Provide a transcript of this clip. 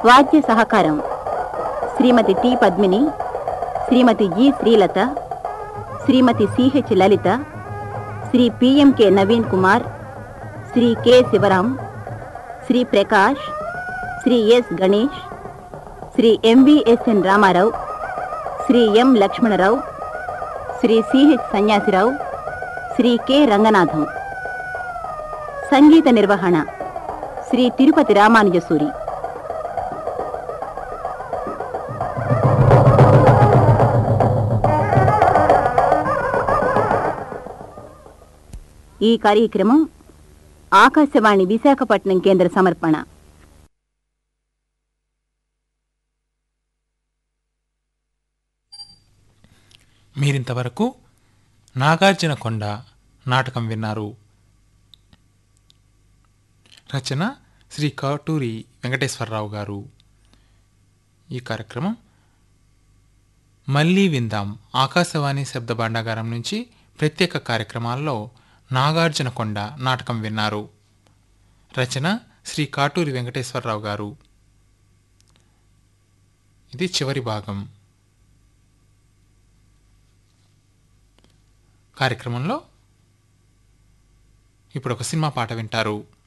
వాద్య సహకారం Shrimati T Padmini Shrimati G Srilatha Shrimati CH Lalitha Shri PMK Naveen Kumar Shri K Sivaram Shri Prakash Shri S Ganesh Shri MVSN Ramarao Shri M Lakshmanarao Shri CH Sanyasirao Shri K Ranganatham సంగీత నిర్వహణ శ్రీ తిరుపతి రామానుజసూరి ఈ కార్యక్రమం ఆకాశవాణి విశాఖపట్నం కేంద్ర సమర్పణ మీరింతవరకు నాగార్జున కొండ నాటకం విన్నారు రచన శ్రీ కాటూరి వెంకటేశ్వరరావు గారు ఈ కార్యక్రమం మళ్ళీ విందాం ఆకాశవాణి శబ్ద భాండాగారం నుంచి ప్రత్యేక కార్యక్రమాల్లో నాగార్జున కొండ నాటకం విన్నారు రచన శ్రీ కాటూరి వెంకటేశ్వరరావు గారు ఇది చివరి భాగం కార్యక్రమంలో ఇప్పుడు ఒక సినిమా పాట వింటారు